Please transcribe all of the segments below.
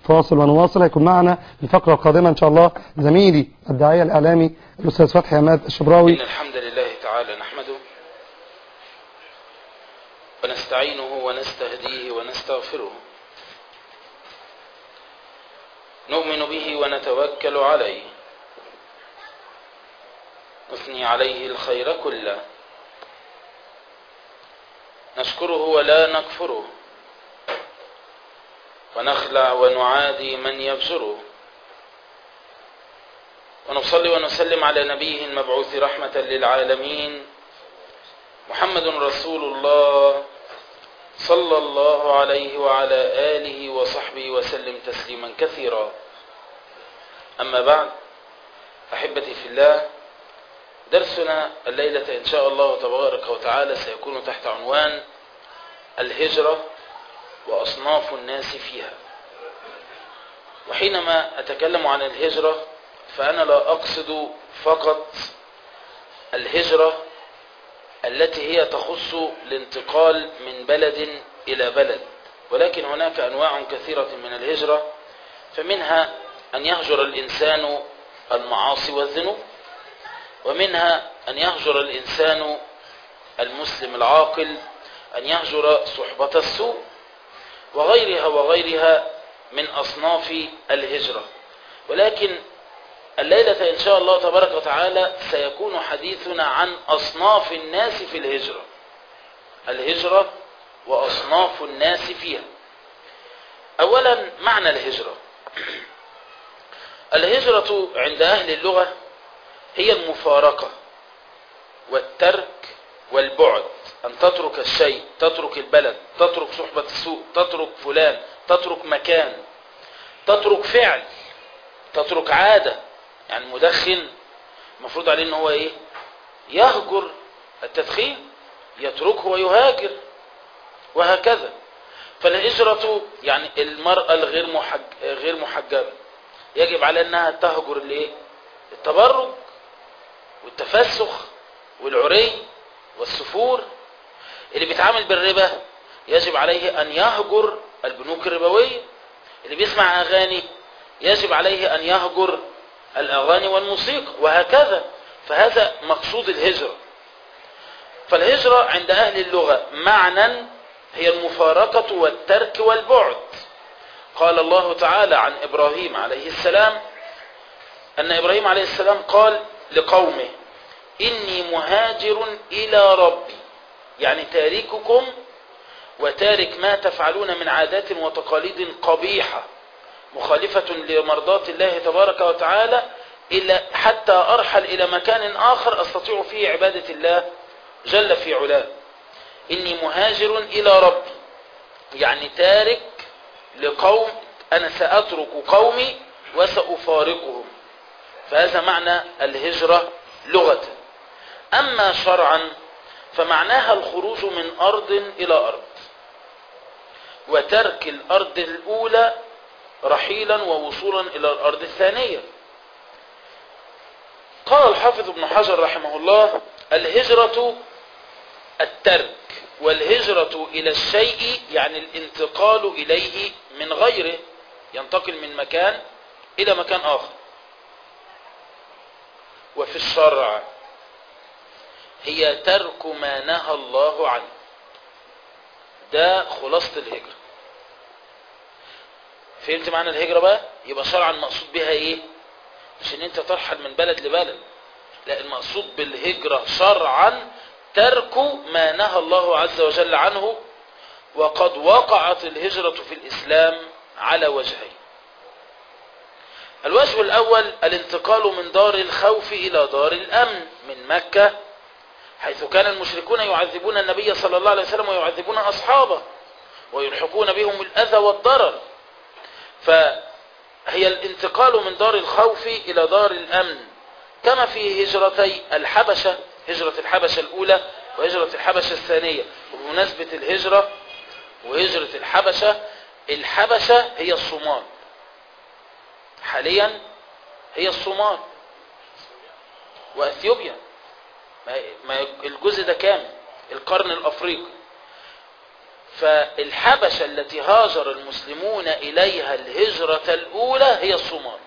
فاصل ونواصل هيكون معنا الفقرة القادمة إن شاء الله زميلي الداعية الإعلامي الأستاذ فتحي عماد الشبراوي إن الحمد لله تعالى نحمده ونستعينه ونستهديه ونستغفره نؤمن به ونتوكل عليه نثني عليه الخير كله نشكره ولا نكفره ونخلع ونعادي من يبزره ونصلي ونسلم على نبيه المبعوث رحمة للعالمين محمد رسول الله صلى الله عليه وعلى آله وصحبه وسلم تسليما كثيرا أما بعد أحبتي في الله درسنا الليلة إن شاء الله تبارك وتعالى سيكون تحت عنوان الهجرة وأصناف الناس فيها وحينما أتكلم عن الهجرة فأنا لا أقصد فقط الهجرة التي هي تخص الانتقال من بلد إلى بلد ولكن هناك أنواع كثيرة من الهجرة فمنها أن يهجر الإنسان المعاصي والذنوب ومنها أن يهجر الإنسان المسلم العاقل أن يهجر صحبة السوء وغيرها وغيرها من أصناف الهجرة ولكن الليلة إن شاء الله تبارك وتعالى سيكون حديثنا عن أصناف الناس في الهجرة الهجرة وأصناف الناس فيها أولا معنى الهجرة الهجرة عند أهل اللغة هي المفارقة والترك والبعد أن تترك الشيء تترك البلد تترك صحبة السوء تترك فلان تترك مكان تترك فعل تترك عادة يعني مدخن المفروض عليه ان هو ايه يهجر التدخين يتركه ويهاجر وهكذا فالهجرة يعني المرأة الغير محج... غير محجبة يجب على انها تهجر الايه التبرج والتفسخ والعري والسفور اللي بيتعامل بالربا يجب عليه ان يهجر البنوك الربوية اللي بيسمع اغاني يجب عليه ان يهجر الأغاني والموسيقى وهكذا فهذا مقصود الهجرة فالهجرة عند أهل اللغة معنى هي المفارقة والترك والبعد قال الله تعالى عن إبراهيم عليه السلام أن إبراهيم عليه السلام قال لقومه إني مهاجر إلى ربي يعني تارككم وتارك ما تفعلون من عادات وتقاليد قبيحة مخالفة لمرضات الله تبارك وتعالى إلا حتى أرحل إلى مكان آخر أستطيع فيه عبادة الله جل في علاه إني مهاجر إلى ربي يعني تارك لقوم أنا سأترك قومي وسأفارقهم فهذا معنى الهجرة لغة أما شرعا فمعناها الخروج من أرض إلى أرض وترك الأرض الأولى رحيلا ووصولا إلى الأرض الثانية قال الحافظ ابن حجر رحمه الله الهجرة الترك والهجرة إلى الشيء يعني الانتقال إليه من غيره ينتقل من مكان إلى مكان آخر وفي الشرع هي ترك ما نهى الله عنه ده خلاصة الهجرة فهمت معنى الهجرة بقى يبقى شرعا مقصود بها ايه مش ان انت ترحل من بلد لبلد لا المقصود بالهجرة شرعا ترك ما نهى الله عز وجل عنه وقد وقعت الهجرة في الإسلام على وجهين الوجه الأول الانتقال من دار الخوف إلى دار الأمن من مكة حيث كان المشركون يعذبون النبي صلى الله عليه وسلم ويعذبون أصحابه ويلحقون بهم الأذى والضرر فهي الانتقال من دار الخوف إلى دار الأمن كما في هجرتي الحبشة هجرة الحبشة الأولى وهجرة الحبشة الثانية وبمناسبة الهجرة وهجرة الحبشة الحبشة هي الصومال حاليا هي الصومال وأثيوبيا ما الجزء ده كامل القرن الأفريقي فالحبشة التي هاجر المسلمون إليها الهجرة الأولى هي الصومال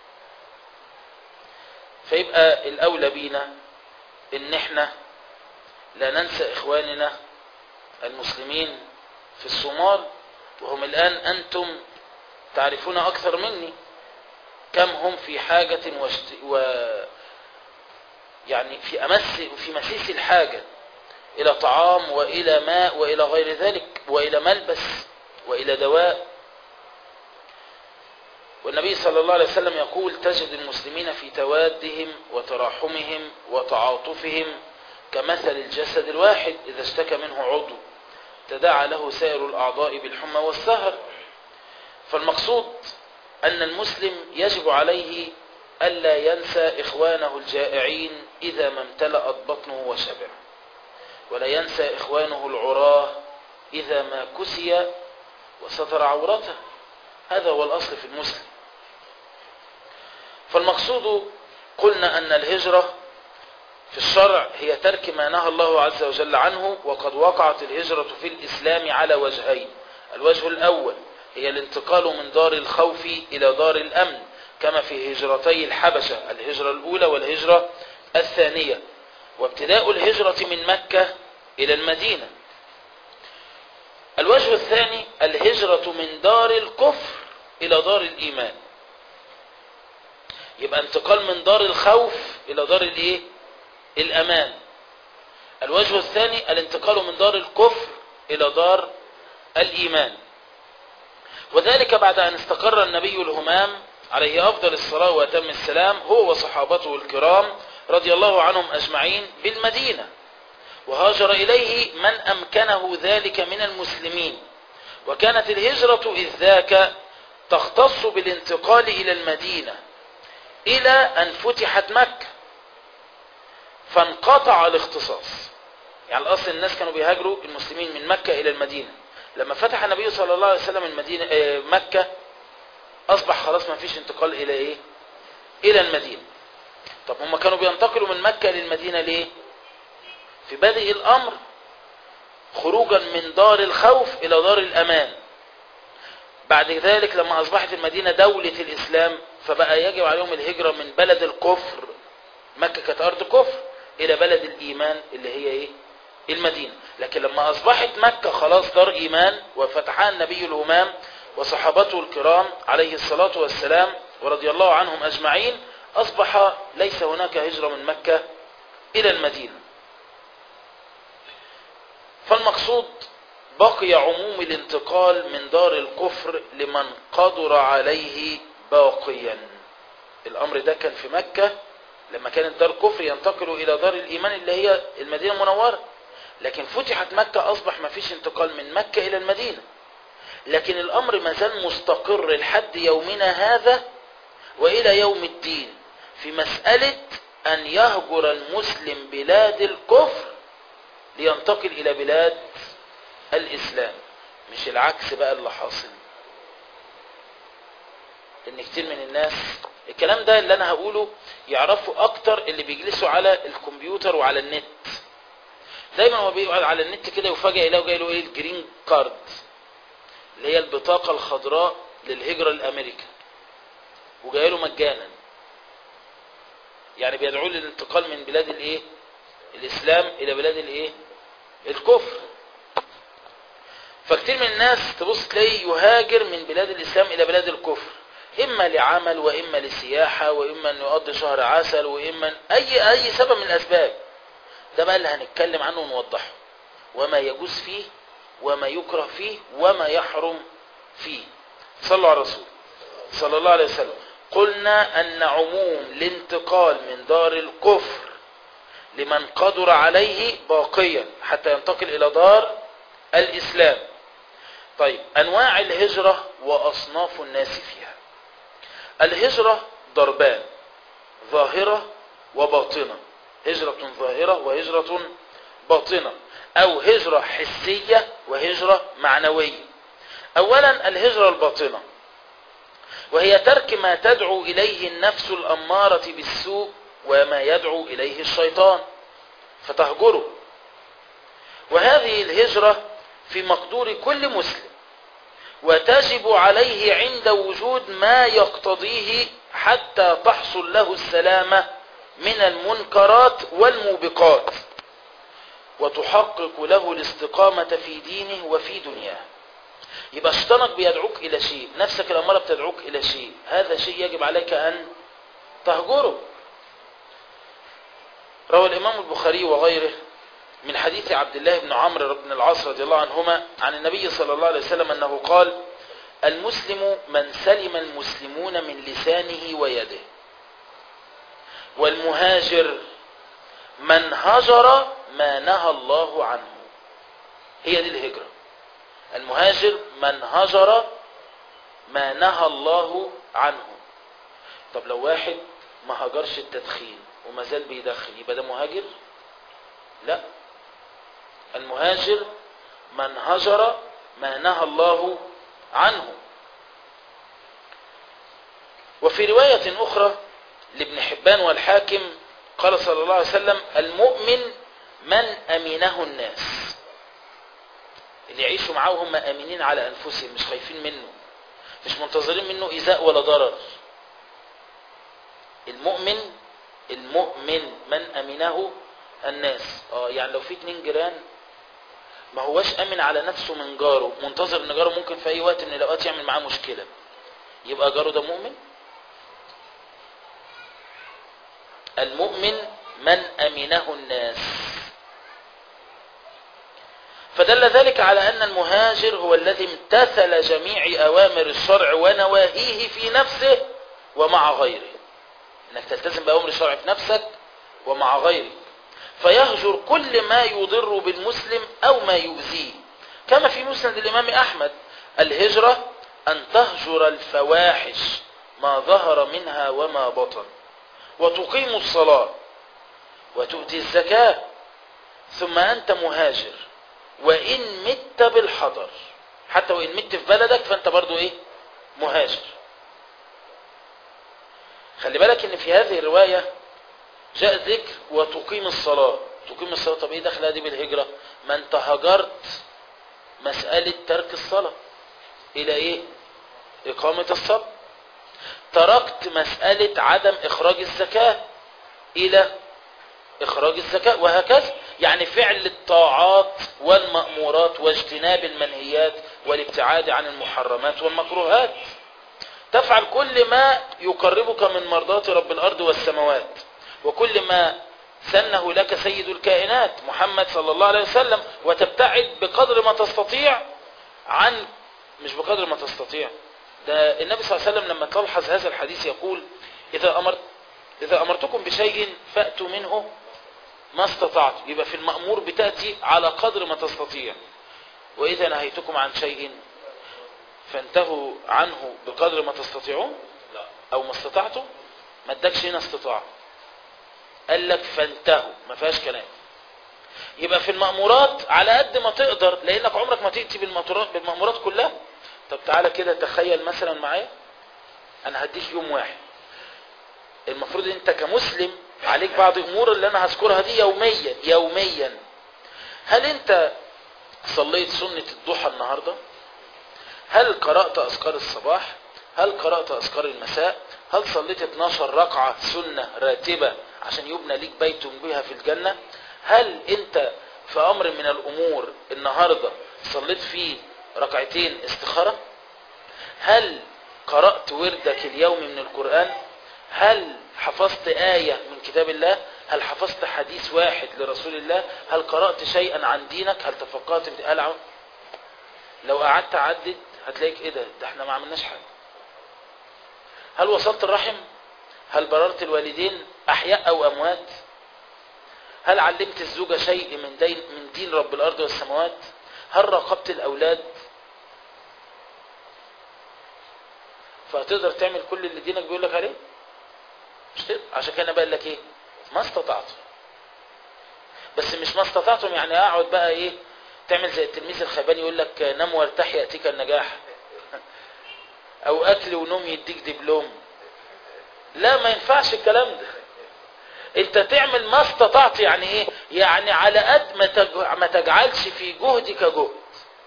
فيبقى الأولى بينا إن احنا لا ننسى إخواننا المسلمين في الصومال وهم الآن أنتم تعرفون أكثر مني كم هم في حاجة واشت... و يعني في أمس في مسيس الحاجة إلى طعام وإلى ماء وإلى غير ذلك وإلى ملبس وإلى دواء والنبي صلى الله عليه وسلم يقول تجد المسلمين في توادهم وتراحمهم وتعاطفهم كمثل الجسد الواحد إذا اشتكى منه عضو تداعى له سائر الأعضاء بالحمى والسهر فالمقصود أن المسلم يجب عليه ألا ينسى إخوانه الجائعين إذا ما امتلأت بطنه وشبع ولا ينسى إخوانه العراه إذا ما كسي وستر عورته هذا هو الأصل في المسلم فالمقصود قلنا أن الهجرة في الشرع هي ترك ما نهى الله عز وجل عنه وقد وقعت الهجرة في الإسلام على وجهين الوجه الأول هي الانتقال من دار الخوف إلى دار الأمن كما في هجرتي الحبشة الهجرة الأولى والهجرة الثانية وابتداء الهجرة من مكة إلى المدينة الوجه الثاني الهجرة من دار الكفر إلى دار الإيمان يبقى انتقال من دار الخوف إلى دار الإيه؟ الأمان الوجه الثاني الانتقال من دار الكفر إلى دار الإيمان وذلك بعد أن استقر النبي الهمام عليه أفضل الصلاة وأتم السلام هو وصحابته الكرام رضي الله عنهم أجمعين بالمدينة وهاجر إليه من أمكنه ذلك من المسلمين وكانت الهجرة إذ ذاك تختص بالانتقال إلى المدينة إلى أن فتحت مكة فانقطع الاختصاص يعني الأصل الناس كانوا بيهاجروا المسلمين من مكة إلى المدينة لما فتح النبي صلى الله عليه وسلم المدينة آه، مكة أصبح خلاص ما فيش انتقال إلى إيه إلى المدينة طب هم كانوا بينتقلوا من مكة للمدينة ليه في بدء الأمر خروجا من دار الخوف إلى دار الأمان بعد ذلك لما أصبحت المدينة دولة الإسلام فبقى يجب عليهم الهجرة من بلد الكفر مكة كانت أرض كفر إلى بلد الإيمان اللي هي إيه المدينة لكن لما أصبحت مكة خلاص دار إيمان وفتحها النبي الهمام وصحابته الكرام عليه الصلاة والسلام ورضي الله عنهم أجمعين أصبح ليس هناك هجرة من مكة إلى المدينة فالمقصود بقي عموم الانتقال من دار الكفر لمن قدر عليه باقيا الأمر ده كان في مكة لما كانت دار كفر ينتقل إلى دار الإيمان اللي هي المدينة المنورة لكن فتحت مكة أصبح ما فيش انتقال من مكة إلى المدينة لكن الأمر ما زال مستقر لحد يومنا هذا وإلى يوم الدين في مسألة أن يهجر المسلم بلاد الكفر لينتقل إلى بلاد الإسلام مش العكس بقى اللي حاصل إن كتير من الناس الكلام ده اللي أنا هقوله يعرفوا أكتر اللي بيجلسوا على الكمبيوتر وعلى النت دايما هو بيقعد على النت كده وفجأة يلاقوا جاي له ايه الجرين كارد اللي هي البطاقة الخضراء للهجرة الأمريكا وجاي له مجانا يعني بيدعوه للانتقال من بلاد الايه الإسلام إلى بلاد الايه الكفر فكتير من الناس تبص تلاقيه يهاجر من بلاد الإسلام إلى بلاد الكفر إما لعمل وإما لسياحة وإما أن يقضي شهر عسل وإما أي أي سبب من الأسباب ده بقى اللي هنتكلم عنه ونوضحه وما يجوز فيه وما يكره فيه وما يحرم فيه صلوا على الرسول صلى الله عليه وسلم قلنا أن عموم الانتقال من دار الكفر لمن قدر عليه باقيا حتى ينتقل إلى دار الإسلام طيب أنواع الهجرة وأصناف الناس فيها الهجرة ضربان ظاهرة وباطنة هجرة ظاهرة وهجرة باطنة أو هجرة حسية وهجرة معنوية أولا الهجرة الباطنة وهي ترك ما تدعو إليه النفس الأمارة بالسوء وما يدعو إليه الشيطان فتهجره وهذه الهجرة في مقدور كل مسلم وتجب عليه عند وجود ما يقتضيه حتى تحصل له السلامة من المنكرات والموبقات وتحقق له الاستقامة في دينه وفي دنياه يبقى شيطانك بيدعوك إلى شيء نفسك الأمارة بتدعوك إلى شيء هذا شيء يجب عليك أن تهجره روى الإمام البخاري وغيره من حديث عبد الله بن عمرو بن العاص رضي الله عنهما عن النبي صلى الله عليه وسلم أنه قال المسلم من سلم المسلمون من لسانه ويده والمهاجر من هجر ما نهى الله عنه هي دي الهجرة المهاجر من هجر ما نهى الله عنه طب لو واحد ما هجرش التدخين وما زال بيدخن يبقى ده مهاجر لا المهاجر من هجر ما نهى الله عنه وفي رواية أخرى لابن حبان والحاكم قال صلى الله عليه وسلم المؤمن من أمينه الناس اللي يعيشوا معاه هم أمينين على أنفسهم مش خايفين منه مش منتظرين منه إيذاء ولا ضرر المؤمن المؤمن من أمنه الناس اه يعني لو في اتنين جيران ما هواش أمن على نفسه من جاره منتظر ان جاره ممكن في أي وقت من الأوقات يعمل معاه مشكلة يبقى جاره ده مؤمن المؤمن من أمنه الناس فدل ذلك على أن المهاجر هو الذي امتثل جميع أوامر الشرع ونواهيه في نفسه ومع غيره انك تلتزم بأمر الشرع في نفسك ومع غيرك فيهجر كل ما يضر بالمسلم أو ما يؤذيه كما في مسند الإمام أحمد الهجرة أن تهجر الفواحش ما ظهر منها وما بطن وتقيم الصلاة وتؤتي الزكاة ثم أنت مهاجر وإن مت بالحضر حتى وإن مت في بلدك فأنت برضو إيه مهاجر خلي بالك ان في هذه الرواية جاء ذكر وتقيم الصلاة تقيم الصلاة طب ايه دخلها دي بالهجرة ما انت هجرت مسألة ترك الصلاة الى ايه اقامة الصلاة تركت مسألة عدم اخراج الزكاة الى اخراج الزكاة وهكذا يعني فعل الطاعات والمأمورات واجتناب المنهيات والابتعاد عن المحرمات والمكروهات تفعل كل ما يقربك من مرضات رب الأرض والسماوات وكل ما سنه لك سيد الكائنات محمد صلى الله عليه وسلم وتبتعد بقدر ما تستطيع عن مش بقدر ما تستطيع ده النبي صلى الله عليه وسلم لما تلحظ هذا الحديث يقول إذا أمرت إذا أمرتكم بشيء فأتوا منه ما استطعت يبقى في المأمور بتأتي على قدر ما تستطيع وإذا نهيتكم عن شيء فانتهوا عنه بقدر ما تستطيعون او ما استطعتم ما ادكش هنا استطاعة قال لك فانتهوا ما فيهاش كلام يبقى في المأمورات على قد ما تقدر لانك عمرك ما تأتي بالمأمورات, بالمأمورات كلها طب تعالى كده تخيل مثلا معايا انا هديك يوم واحد المفروض انت كمسلم عليك بعض امور اللي انا هذكرها دي يوميا يوميا هل انت صليت سنة الضحى النهارده هل قرأت أذكار الصباح هل قرأت أذكار المساء هل صليت 12 ركعة سنة راتبة عشان يبنى ليك بيت بها في الجنة هل انت في أمر من الأمور النهاردة صليت فيه ركعتين استخارة هل قرأت وردك اليوم من القرآن هل حفظت آية من كتاب الله هل حفظت حديث واحد لرسول الله هل قرأت شيئا عن دينك هل تفقهت هل عم... لو قعدت عدد هتلاقيك ايه ده ده احنا ما عملناش حاجه هل وصلت الرحم هل بررت الوالدين احياء او اموات هل علمت الزوجة شيء من دين من دين رب الارض والسماوات هل راقبت الاولاد فهتقدر تعمل كل اللي دينك بيقول لك عليه مش تقدر عشان كده بقول لك ايه ما استطعتم بس مش ما استطعتم يعني اقعد بقى ايه تعمل زي التلميذ الخيباني يقول لك نم وارتاح يأتيك النجاح او اكل ونوم يديك دبلوم لا ما ينفعش الكلام ده انت تعمل ما استطعت يعني ايه يعني على قد ما ما تجعلش في جهدك جهد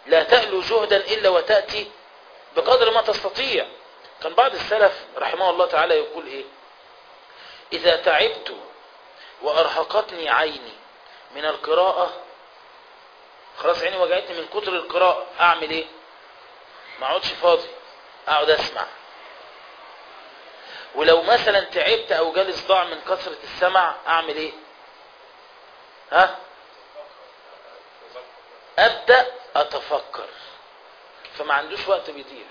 لا تألو جهدا إلا وتأتي بقدر ما تستطيع كان بعض السلف رحمه الله تعالى يقول إيه إذا تعبت وأرهقتني عيني من القراءة خلاص عيني وجعتني من كتر القراءة أعمل إيه ما اقعدش فاضي أقعد أسمع ولو مثلا تعبت أو جالي صداع من كثرة السمع أعمل إيه ها أبدأ أتفكر فما عندوش وقت بيضيع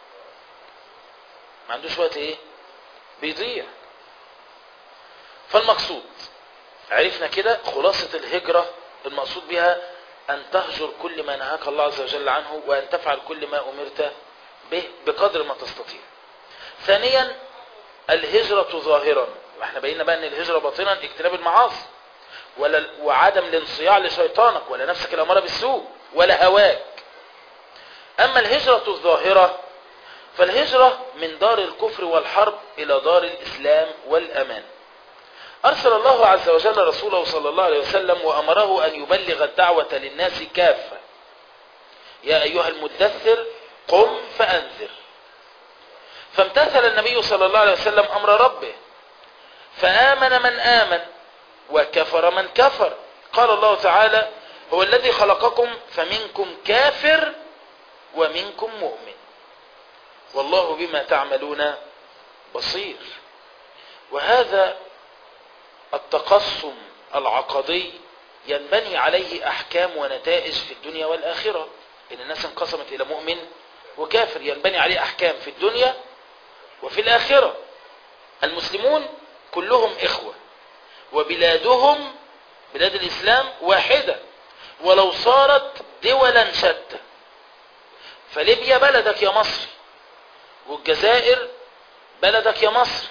ما عندوش وقت ايه بيضيع فالمقصود عرفنا كده خلاصة الهجرة المقصود بها أن تهجر كل ما نهاك الله عز وجل عنه وأن تفعل كل ما أمرت به بقدر ما تستطيع ثانيا الهجرة ظاهرا احنا بينا بقى ان الهجرة باطنا اجتناب المعاصي ولا وعدم الانصياع لشيطانك ولا نفسك الأمارة بالسوء ولا هواك أما الهجرة الظاهرة فالهجرة من دار الكفر والحرب إلى دار الإسلام والأمان أرسل الله عز وجل رسوله صلى الله عليه وسلم وأمره أن يبلغ الدعوة للناس كافة يا أيها المدثر قم فأنذر فامتثل النبي صلى الله عليه وسلم أمر ربه فآمن من آمن وكفر من كفر قال الله تعالى هو الذي خلقكم فمنكم كافر ومنكم مؤمن والله بما تعملون بصير وهذا التقسم العقدي ينبني عليه أحكام ونتائج في الدنيا والآخرة إن الناس انقسمت إلى مؤمن وكافر ينبني عليه أحكام في الدنيا وفي الآخرة المسلمون كلهم إخوة وبلادهم بلاد الإسلام واحدة ولو صارت دولا شتى فليبيا بلدك يا مصري والجزائر بلدك يا مصر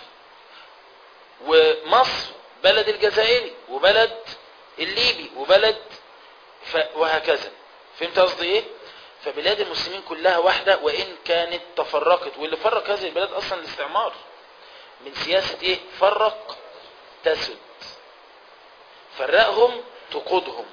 ومصر بلد الجزائري وبلد الليبي وبلد ف... وهكذا فهمت قصدي ايه فبلاد المسلمين كلها واحدة وإن كانت تفرقت واللي فرق هذه البلاد أصلا الاستعمار من سياسة ايه فرق تسد فرقهم تقودهم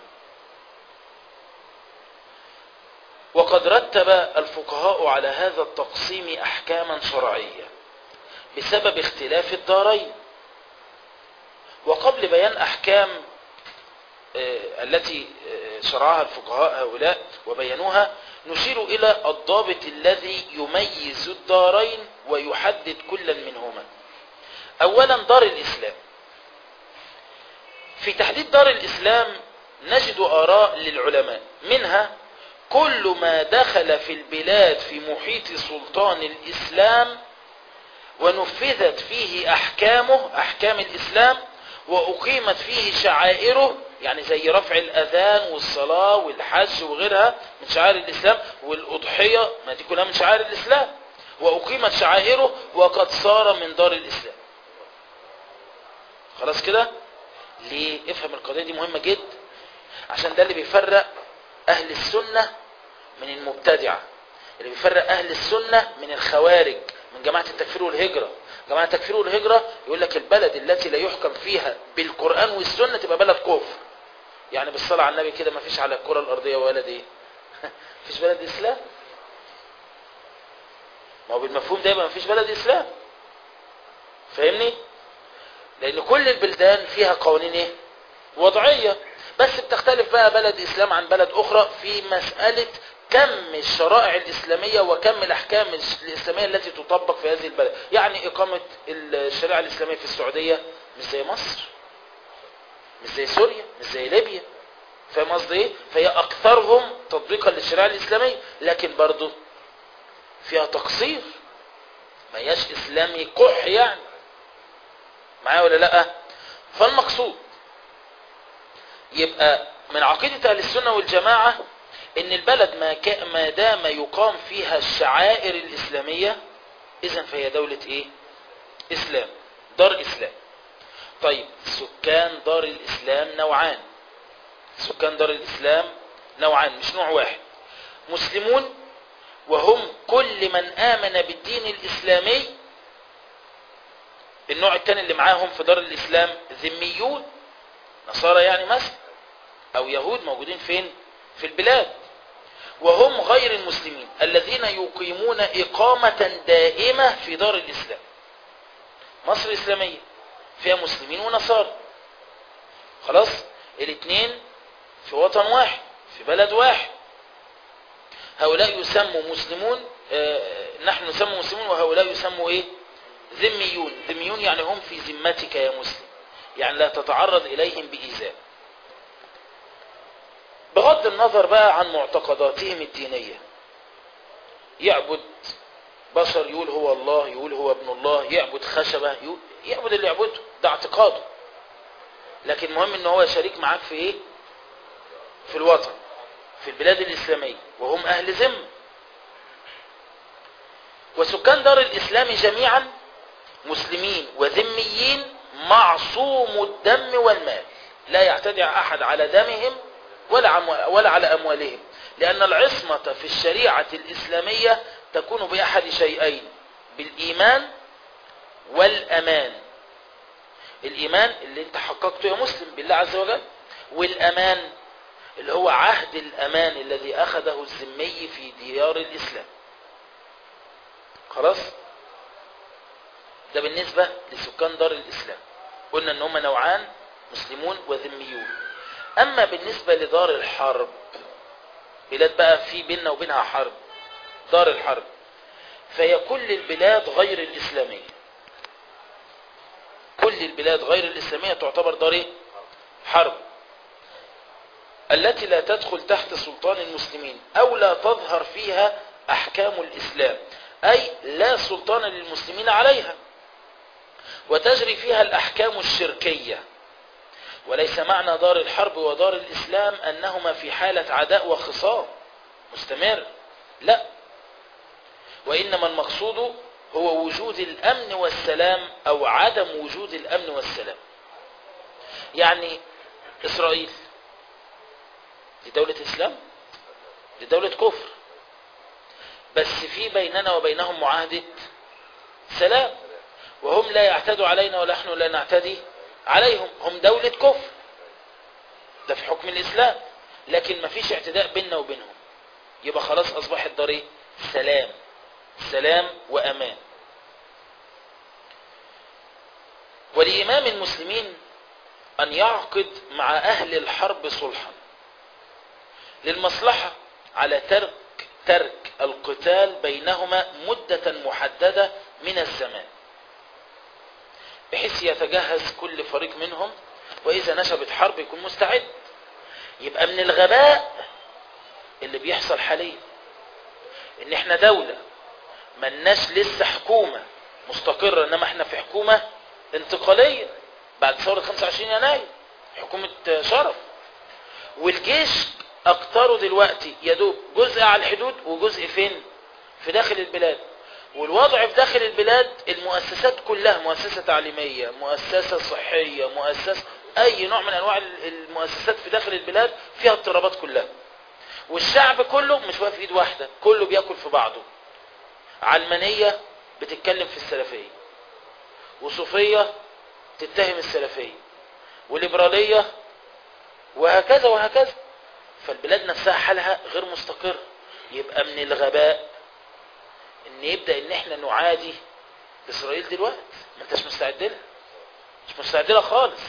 وقد رتب الفقهاء على هذا التقسيم أحكاما شرعية بسبب اختلاف الدارين وقبل بيان أحكام التي شرعها الفقهاء هؤلاء وبينوها نشير إلى الضابط الذي يميز الدارين ويحدد كلا منهما أولا دار الإسلام في تحديد دار الإسلام نجد آراء للعلماء منها كل ما دخل في البلاد في محيط سلطان الإسلام ونفذت فيه أحكامه أحكام الإسلام وأقيمت فيه شعائره يعني زي رفع الأذان والصلاة والحج وغيرها من شعائر الإسلام والأضحية ما دي كلها من شعائر الإسلام وأقيمت شعائره وقد صار من دار الإسلام خلاص كده ليه افهم القضية دي مهمة جدا عشان ده اللي بيفرق أهل السنة من المبتدعة اللي بيفرق أهل السنة من الخوارج من جماعة التكفير والهجرة جماعة التكفير والهجرة يقول لك البلد التي لا يحكم فيها بالقرآن والسنة تبقى بلد كفر يعني بالصلاة على النبي كده ما فيش على الكرة الأرضية ولد ايه فيش بلد إسلام ما هو بالمفهوم ده يبقى ما فيش بلد إسلام فاهمني لأن كل البلدان فيها قوانين ايه وضعية بس بتختلف بقى بلد إسلام عن بلد أخرى في مسألة كم الشرائع الإسلامية وكم الأحكام الإسلامية التي تطبق في هذه البلد يعني إقامة الشريعة الإسلامية في السعودية مش زي مصر مش زي سوريا مش زي ليبيا فاهم قصدي ايه فهي أكثرهم تطبيقا للشريعة الإسلامية لكن برضه فيها تقصير ما هياش إسلامي قح يعني معايا ولا لا فالمقصود يبقى من عقيدة أهل السنة والجماعة ان البلد ما, ك... ما دام يقام فيها الشعائر الإسلامية إذا فهي دولة إيه إسلام دار إسلام طيب سكان دار الإسلام نوعان سكان دار الإسلام نوعان مش نوع واحد مسلمون وهم كل من آمن بالدين الإسلامي النوع الثاني اللي معاهم في دار الإسلام ذميون نصارى يعني مثلا أو يهود موجودين فين في البلاد وهم غير المسلمين الذين يقيمون إقامة دائمة في دار الإسلام مصر إسلامية فيها مسلمين ونصارى خلاص الاثنين في وطن واحد في بلد واحد هؤلاء يسموا مسلمون آه، نحن نسمى مسلمون وهؤلاء يسموا ايه ذميون ذميون يعني هم في ذمتك يا مسلم يعني لا تتعرض إليهم بإيذاء بغض النظر بقى عن معتقداتهم الدينية يعبد بشر يقول هو الله يقول هو ابن الله يعبد خشبة يقول يعبد اللي يعبده ده اعتقاده لكن المهم ان هو شريك معاك في ايه في الوطن في البلاد الإسلامية وهم أهل ذمه وسكان دار الإسلام جميعا مسلمين وذميين معصوم الدم والمال لا يعتدي أحد على دمهم ولا, عم ولا على أموالهم لأن العصمة في الشريعة الإسلامية تكون بأحد شيئين بالإيمان والأمان الإيمان اللي انت حققته يا مسلم بالله عز وجل والأمان اللي هو عهد الأمان الذي أخذه الذمي في ديار الإسلام خلاص ده بالنسبة لسكان دار الإسلام قلنا ان هم نوعان مسلمون وذميون أما بالنسبة لدار الحرب بلاد بقى في بيننا وبينها حرب دار الحرب فهي كل البلاد غير الإسلامية كل البلاد غير الإسلامية تعتبر دار إيه؟ حرب التي لا تدخل تحت سلطان المسلمين أو لا تظهر فيها أحكام الإسلام أي لا سلطان للمسلمين عليها وتجري فيها الأحكام الشركية وليس معنى دار الحرب ودار الإسلام أنهما في حالة عداء وخصام مستمر لا وإنما المقصود هو وجود الأمن والسلام أو عدم وجود الأمن والسلام يعني إسرائيل دي دولة إسلام دي دولة كفر بس في بيننا وبينهم معاهدة سلام وهم لا يعتدوا علينا ونحن لا نعتدي عليهم هم دولة كفر ده في حكم الإسلام لكن ما فيش اعتداء بيننا وبينهم يبقى خلاص أصبحت دار إيه؟ سلام سلام وأمان ولإمام المسلمين أن يعقد مع أهل الحرب صلحا للمصلحة على ترك ترك القتال بينهما مدة محددة من الزمان بحيث يتجهز كل فريق منهم وإذا نشبت حرب يكون مستعد يبقى من الغباء اللي بيحصل حاليا ان احنا دولة ملناش لسه حكومة مستقرة انما احنا في حكومة انتقالية بعد ثورة 25 يناير حكومة شرف والجيش اكتره دلوقتي يدوب جزء على الحدود وجزء فين في داخل البلاد والوضع في داخل البلاد المؤسسات كلها مؤسسة تعليمية مؤسسة صحية مؤسسة اي نوع من انواع المؤسسات في داخل البلاد فيها اضطرابات كلها والشعب كله مش واقف ايد واحدة كله بياكل في بعضه علمانية بتتكلم في السلفية وصوفية تتهم السلفية وليبرالية وهكذا وهكذا فالبلاد نفسها حالها غير مستقر يبقى من الغباء ان يبدأ ان احنا نعادي اسرائيل دلوقتي ما انتش مستعد لها مش مستعد لها خالص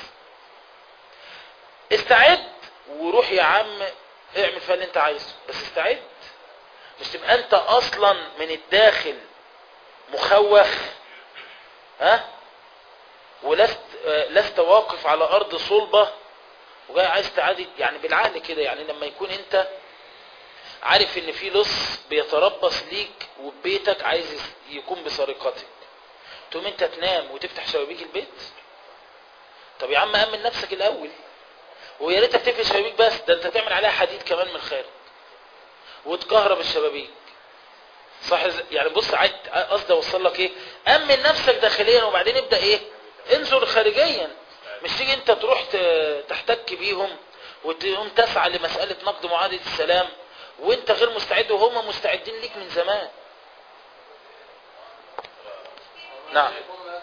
استعد وروح يا عم اعمل فيها اللي انت عايزه بس استعد مش تبقى انت اصلا من الداخل مخوخ ها ولست لست واقف على ارض صلبة وجاي عايز تعادي يعني بالعقل كده يعني لما يكون انت عارف ان في لص بيتربص ليك وبيتك عايز يكون بسرقتك تقوم انت تنام وتفتح شبابيك البيت طب يا عم امن نفسك الاول ويا ريتك تقفل شبابيك بس ده انت تعمل عليها حديد كمان من الخارج وتكهرب الشبابيك صح يعني بص قصدي اوصل لك ايه امن نفسك داخليا وبعدين ابدا ايه انظر خارجيا مش تيجي انت تروح تحتك بيهم وتقوم تسعى لمسألة نقد معاهدة السلام وانت غير مستعد وهم مستعدين ليك من زمان نعم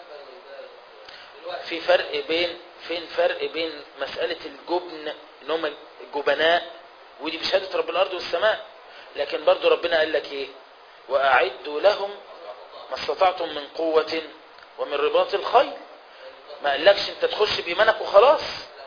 في فرق بين فين فرق بين مسألة الجبن ان هم الجبناء ودي بشهادة رب الارض والسماء لكن برضو ربنا قال لك ايه واعدوا لهم ما استطعتم من قوة ومن رباط الخيل ما قالكش انت تخش بايمانك وخلاص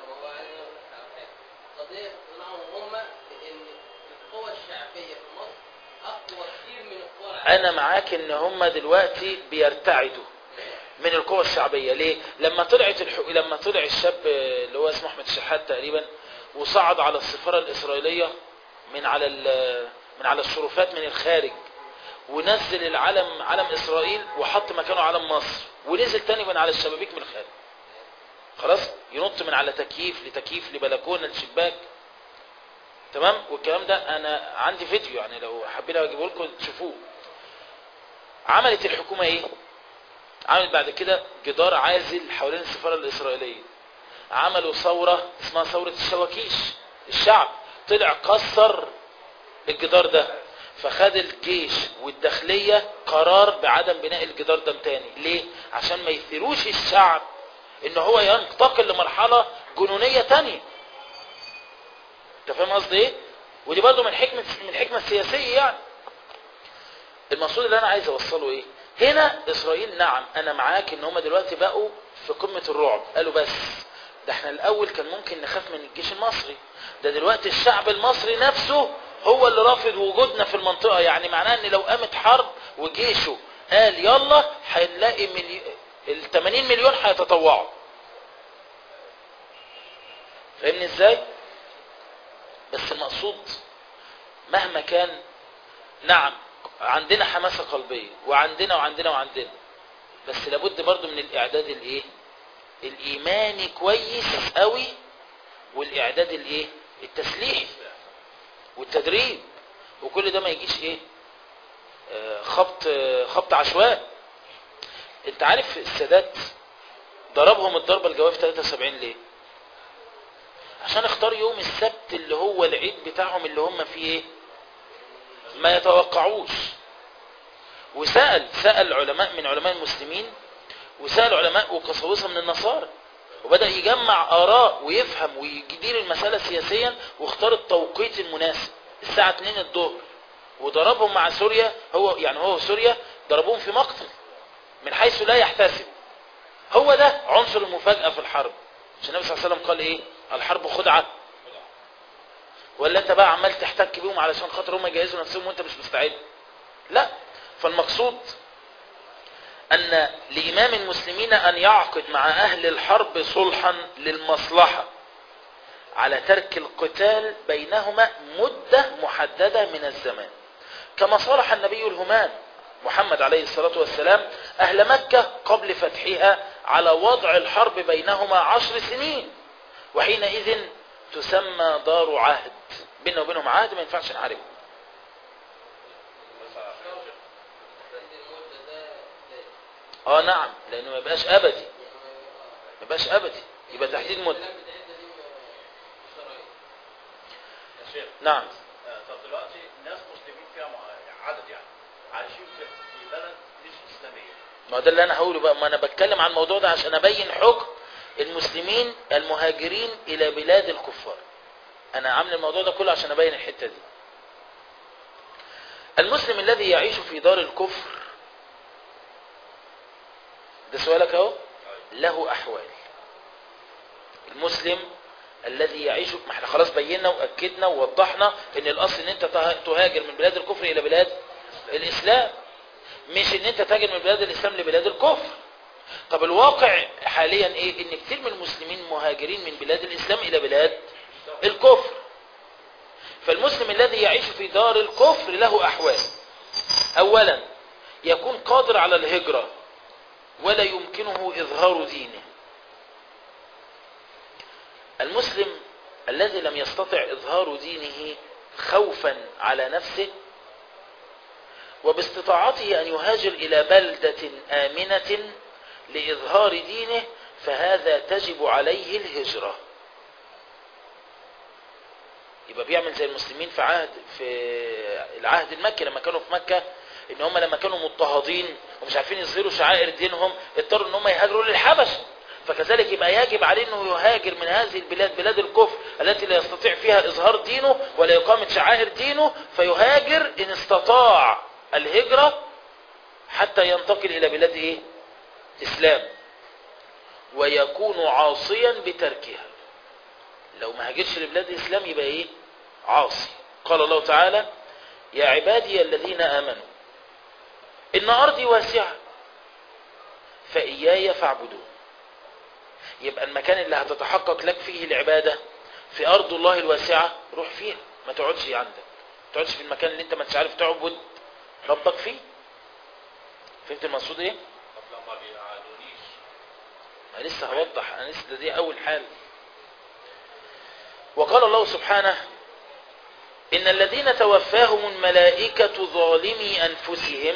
قضية اقنعهم هم بان القوى الشعبية في مصر اقوى كتير من القوى العامة انا معاك ان هم دلوقتي بيرتعدوا من القوى الشعبية ليه لما طلعت الحق... لما طلع الشاب اللي هو اسمه احمد الشحات تقريبا وصعد على السفارة الاسرائيلية من على ال... من على الشرفات من الخارج ونزل العلم علم اسرائيل وحط مكانه علم مصر ونزل تاني من على الشبابيك من الخارج خلاص ينط من على تكييف لتكييف لبلكونه لشباك تمام والكلام ده انا عندي فيديو يعني لو حابين اجيبه لكم تشوفوه عملت الحكومه ايه عملت بعد كده جدار عازل حوالين السفاره الاسرائيليه عملوا ثوره اسمها ثوره الشواكيش الشعب طلع كسر الجدار ده فخد الجيش والداخليه قرار بعدم بناء الجدار ده تاني ليه عشان ما يثيروش الشعب ان هو ينتقل لمرحله جنونيه تانية انت فاهم قصدي ايه ودي برضه من حكمه من الحكمه السياسيه يعني المقصود اللي انا عايز اوصله ايه هنا اسرائيل نعم انا معاك ان هم دلوقتي بقوا في قمه الرعب قالوا بس ده احنا الاول كان ممكن نخاف من الجيش المصري ده دلوقتي الشعب المصري نفسه هو اللي رافض وجودنا في المنطقه يعني معناه ان لو قامت حرب وجيشه قال يلا هنلاقي ملي... ال 80 مليون هيتطوعوا فاهمني ازاي بس المقصود مهما كان نعم عندنا حماسة قلبية وعندنا وعندنا وعندنا بس لابد برضو من الاعداد الايه الايماني كويس قوي والاعداد الايه التسليحي والتدريب وكل ده ما يجيش ايه آه خبط آه خبط عشوائي انت عارف السادات ضربهم الضربة الجوية في 73 ليه عشان اختار يوم السبت اللي هو العيد بتاعهم اللي هم فيه ايه ما يتوقعوش وسأل سأل علماء من علماء المسلمين وسأل علماء وقساوسة من النصارى وبدأ يجمع آراء ويفهم ويدير المسألة سياسيا واختار التوقيت المناسب الساعة 2 الظهر وضربهم مع سوريا هو يعني هو سوريا ضربوهم في مقتل من حيث لا يحتسب هو ده عنصر المفاجأة في الحرب عشان النبي صلى الله عليه وسلم قال ايه الحرب خدعة ولا انت بقى عمال تحتك بيهم علشان خاطر هم يجهزوا نفسهم وانت مش مستعد لا فالمقصود ان لامام المسلمين ان يعقد مع اهل الحرب صلحا للمصلحة على ترك القتال بينهما مدة محددة من الزمان كما صالح النبي الهمان محمد عليه الصلاة والسلام أهل مكة قبل فتحها على وضع الحرب بينهما عشر سنين وحينئذ تسمى دار عهد بيننا وبينهم عهد ما ينفعش نحاربه تحديد المدة ده ازاي؟ اه نعم لانه ما يبقاش ابدي يعني ما يبقاش ابدي يبقى تحديد مدة الكلام بتاعتنا دي مش شرعية يا شيخ نعم آه، طب دلوقتي ناس مسلمين فيها مع- عدد يعني عايشين في في بلد مش اسلاميه ما ده اللي انا هقوله بقى ما انا بتكلم عن الموضوع ده عشان ابين حكم المسلمين المهاجرين الى بلاد الكفار انا عامل الموضوع ده كله عشان ابين الحتة دي المسلم الذي يعيش في دار الكفر ده سؤالك اهو له احوال المسلم الذي يعيش ما احنا خلاص بينا واكدنا ووضحنا ان الاصل ان انت ته- تهاجر من بلاد الكفر الى بلاد الاسلام مش ان انت تهاجر من بلاد الاسلام لبلاد الكفر طب الواقع حاليا ايه ان كتير من المسلمين مهاجرين من بلاد الاسلام الى بلاد الكفر فالمسلم الذي يعيش في دار الكفر له احوال اولا يكون قادر على الهجرة ولا يمكنه اظهار دينه المسلم الذي لم يستطع اظهار دينه خوفا على نفسه وباستطاعته أن يهاجر إلى بلدة آمنة لإظهار دينه فهذا تجب عليه الهجرة يبقى بيعمل زي المسلمين في عهد في العهد المكي لما كانوا في مكة ان هم لما كانوا مضطهدين ومش عارفين يظهروا شعائر دينهم اضطروا ان هم يهاجروا للحبشة فكذلك يبقى يجب عليه انه يهاجر من هذه البلاد بلاد الكفر التي لا يستطيع فيها اظهار دينه ولا اقامه شعائر دينه فيهاجر ان استطاع الهجره حتى ينتقل الى بلاد ايه اسلام ويكون عاصيا بتركها لو ما هاجرش لبلاد الاسلام يبقى ايه عاصي قال الله تعالى يا عبادي الذين امنوا ان ارضي واسعه فاياي فاعبدون يبقى المكان اللي هتتحقق لك فيه العباده في ارض الله الواسعه روح فيها ما تقعدش عندك ما تقعدش في المكان اللي انت ما انتش عارف تعبد ربك فيه فهمت المقصود ايه طب لو ما بيقعدونيش ما لسه هوضح انا لسه ده دي اول حال وقال الله سبحانه ان الذين توفاهم الملائكه ظالمي انفسهم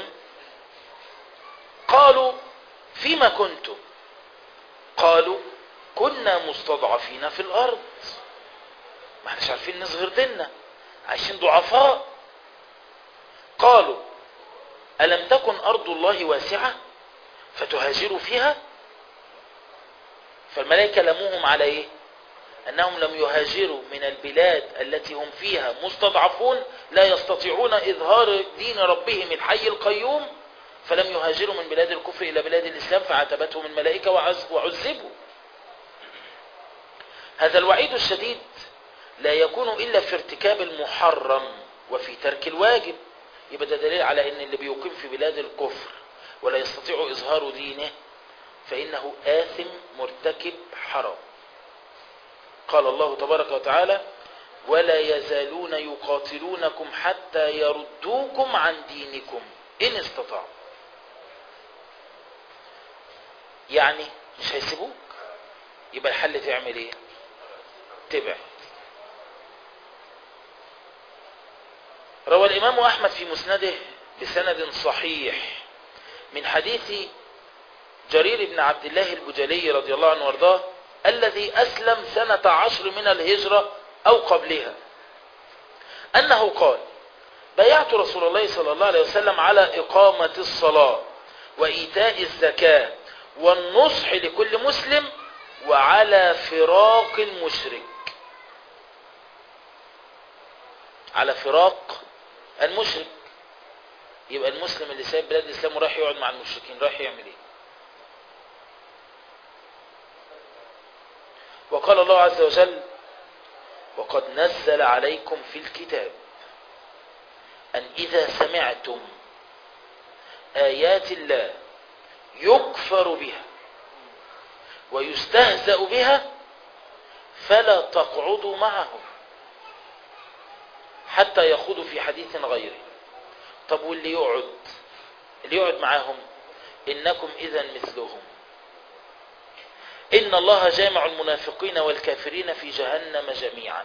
قالوا فيما كنتم قالوا كنا مستضعفين في الارض ما احناش عارفين نظهر ديننا عايشين ضعفاء قالوا الم تكن ارض الله واسعه فتهاجروا فيها فالملائكة لموهم على ايه انهم لم يهاجروا من البلاد التي هم فيها مستضعفون لا يستطيعون اظهار دين ربهم الحي القيوم فلم يهاجروا من بلاد الكفر الى بلاد الاسلام فعاتبتهم الملائكة وعز وعذبوا هذا الوعيد الشديد لا يكون الا في ارتكاب المحرم وفي ترك الواجب يبقى ده دليل على ان اللي بيقيم في بلاد الكفر ولا يستطيع اظهار دينه فإنه آثم مرتكب حرام قال الله تبارك وتعالى ولا يزالون يقاتلونكم حتى يردوكم عن دينكم إن استطاعوا يعني مش هيسيبوك يبقى الحل تعمل ايه تبعد روى الإمام أحمد في مسنده بسند صحيح من حديث جرير بن عبد الله البجلي رضي الله عنه وارضاه الذي أسلم سنة عشر من الهجرة أو قبلها أنه قال بايعت رسول الله صلى الله عليه وسلم على إقامة الصلاة وإيتاء الزكاة والنصح لكل مسلم وعلى فراق المشرك على فراق المشرك يبقى المسلم اللي سايب بلاد الإسلام ورايح يقعد مع المشركين رايح يعمل ايه وقال الله عز وجل وقد نزل عليكم في الكتاب أن إذا سمعتم آيات الله يكفر بها ويستهزأ بها فلا تقعدوا معهم حتى يخوضوا في حديث غيره طب واللي يقعد اللي يقعد معاهم إنكم إذا مثلهم إن الله جامع المنافقين والكافرين في جهنم جميعا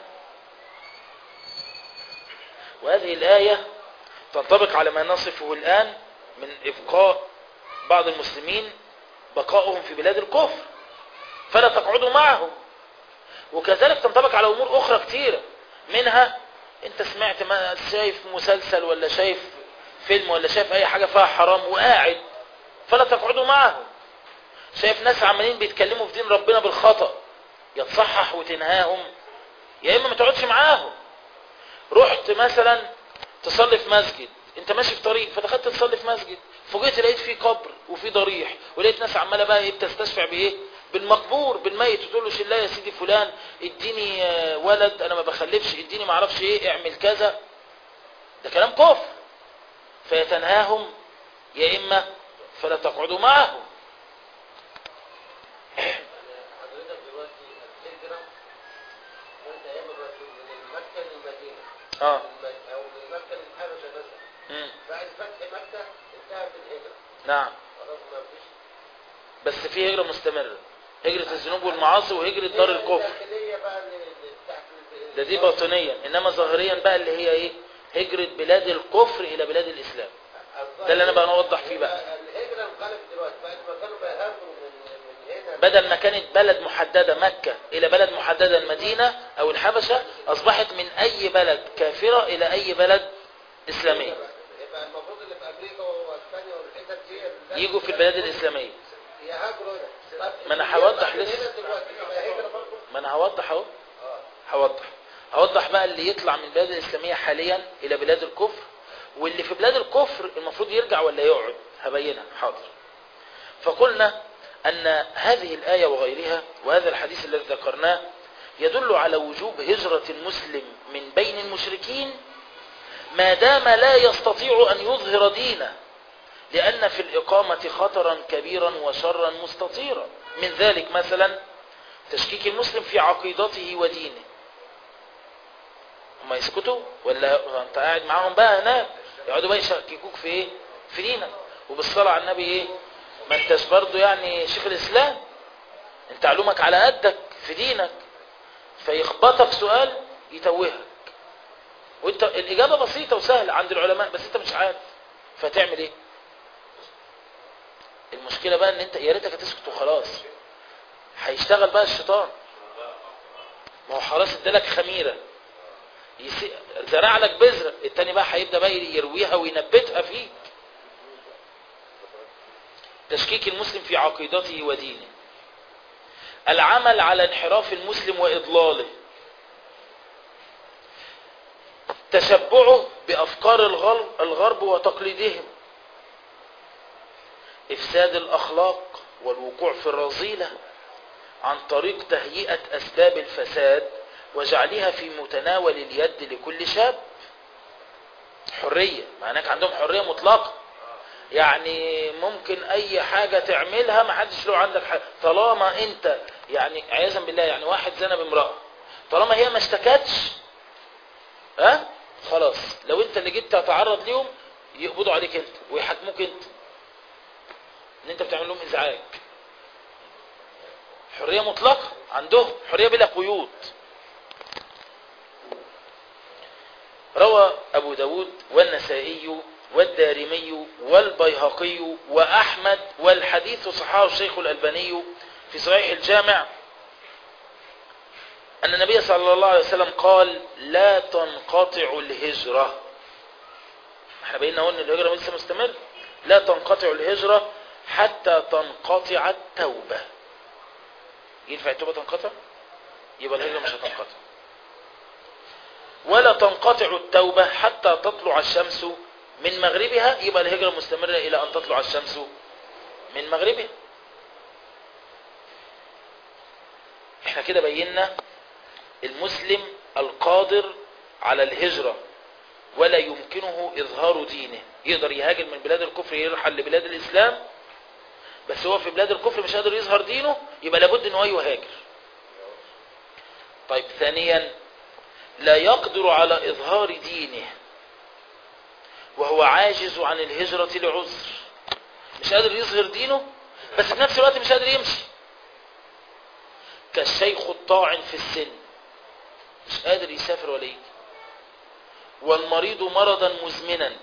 وهذه الآية تنطبق على ما نصفه الآن من إبقاء بعض المسلمين بقائهم في بلاد الكفر فلا تقعدوا معهم وكذلك تنطبق على أمور أخرى كثيرة منها أنت سمعت ما شايف مسلسل ولا شايف فيلم ولا شايف أي حاجة فيها حرام وقاعد فلا تقعدوا معهم شايف ناس عمالين بيتكلموا في دين ربنا بالخطأ يا تصحح وتنهاهم يا إما ما تقعدش معاهم رحت مثلا تصلي في مسجد انت ماشي في طريق فدخلت تصلي في مسجد فوجئت لقيت فيه قبر وفيه ضريح ولقيت ناس عماله بقى ايه بتستشفع بايه بالمقبور بالميت وتقول له شلا يا سيدي فلان اديني آه، ولد انا ما بخلفش اديني ما اعرفش ايه اعمل كذا ده كلام كفر فيتنهاهم يا اما فلا تقعدوا معهم حضرتك دلوقتي الهجرة وانت ايام الرسول من مكة للمدينة اه الم- او من مكة للحبشة مثلا مم. بعد فتح مكة انتهت الهجرة نعم خلاص ما فيش بس في هجرة مستمرة هجرة الذنوب والمعاصي وهجرة دار الكفر الداخلية بقى اللي اللي بتاعت ال- ده دي باطنيا انما ظاهريا بقى اللي هي ايه هجرة بلاد الكفر الى بلاد الاسلام الظاهر ده اللي انا بقى نوضح فيه بقى الهجرة انقلبت دلوقتي بعد ما كانوا بيهاجروا من من هنا بدل ما كانت بلد محددة مكة إلى بلد محددة المدينة أو الحبشة أصبحت من أي بلد كافرة إلى أي بلد إسلامية يبقى المفروض اللي في امريكا واسبانيا والحتت دي اللي- يجوا في البلاد الإسلامية هي هاجروا هنا طب ما أنا هوضح هنا لسه. دلوقتي يبقى هجرة برضه ما انا هوضح اهو اه هوضح هوضح بقى اللي يطلع من البلاد الاسلاميه حاليا الى بلاد الكفر واللي في بلاد الكفر المفروض يرجع ولا يقعد هبينها حاضر فقلنا ان هذه الايه وغيرها وهذا الحديث الذي ذكرناه يدل على وجوب هجره المسلم من بين المشركين ما دام لا يستطيع ان يظهر دينه لان في الاقامه خطرا كبيرا وشرا مستطيرا من ذلك مثلا تشكيك المسلم في عقيدته ودينه هم يسكتوا ولا انت قاعد معاهم بقى هناك يقعدوا بقى يشككوك في ايه في دينك وبالصلاة على النبي ايه ما انتش برضو يعني شيخ الاسلام انت علومك على قدك في دينك فيخبطك سؤال يتوهك وانت الاجابة بسيطة وسهلة عند العلماء بس انت مش عارف فتعمل ايه المشكلة بقى ان انت يا ريتك هتسكت وخلاص هيشتغل بقى الشيطان ما هو خلاص ادالك خميره يسي... زرع لك بذره التاني بقى هيبدا بقى يرويها وينبتها فيك تشكيك المسلم في عقيدته ودينه العمل على انحراف المسلم واضلاله تشبعه بافكار الغرب, الغرب وتقليدهم افساد الاخلاق والوقوع في الرذيله عن طريق تهيئة أسباب الفساد وجعلها في متناول اليد لكل شاب حرية معناك عندهم حرية مطلقة يعني ممكن أي حاجة تعملها ما حدش له عندك حاجة طالما أنت يعني عياذا بالله يعني واحد زنى بامرأة طالما هي ما اشتكتش ها خلاص لو أنت اللي جيت تتعرض ليهم يقبضوا عليك أنت ويحاكموك أنت ان انت بتعمل لهم ازعاج حرية مطلقة عندهم حرية بلا قيود روى أبو داود والنسائي والدارمي والبيهقي وأحمد والحديث صححه الشيخ الألباني في صحيح الجامع أن النبي صلى الله عليه وسلم قال لا تنقطع الهجرة احنا بينا قلنا الهجرة لسه مستمر لا تنقطع الهجرة حتى تنقطع التوبة ينفع التوبة تنقطع يبقى الهجرة مش هتنقطع ولا تنقطع التوبة حتى تطلع الشمس من مغربها يبقى الهجرة مستمرة إلى أن تطلع الشمس من مغربها احنا كده بينا المسلم القادر على الهجرة ولا يمكنه إظهار دينه يقدر يهاجر من بلاد الكفر يرحل لبلاد الإسلام بس هو في بلاد الكفر مش قادر يظهر دينه يبقى لابد ان هو يهاجر طيب ثانيا لا يقدر على إظهار دينه وهو عاجز عن الهجرة لعذر مش قادر يظهر دينه بس في نفس الوقت مش قادر يمشي كالشيخ الطاعن في السن مش قادر يسافر ولا يجي والمريض مرضا مزمنا